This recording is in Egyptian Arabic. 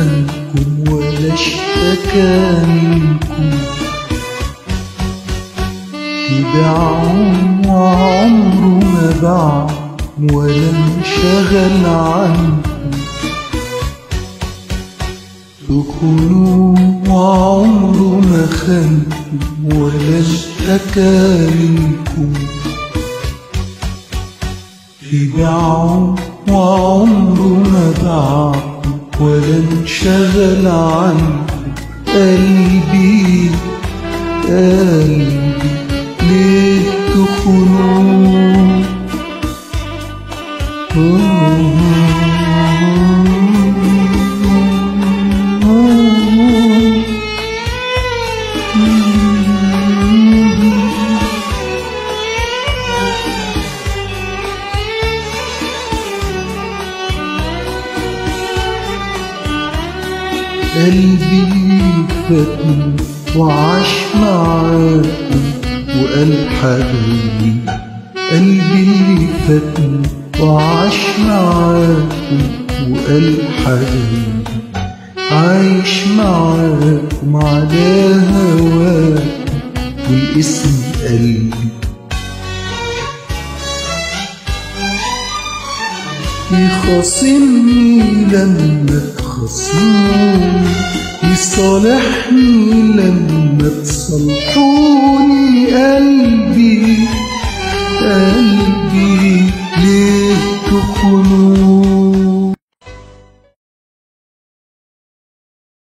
خانكم ولا اشتكى منكم يبيعهم وعمره ما باع ولا انشغل عنكم تخونوا وعمره ما خانكم ولا اشتكى منكم يبيعوا وعمره ما باعكم ولا انشغل عنكم قلبي قلبي ليه تخونوه قلبي فاتني وعاش معاكم وقال حبايبي قلبي اللي فاتني وعاش معاكم وقال حبايبي عايش معاكم على هواكم والاسم قلبي يخاصمني لما تخاصموني يصالحني لما تصالحوني قلبي قلبي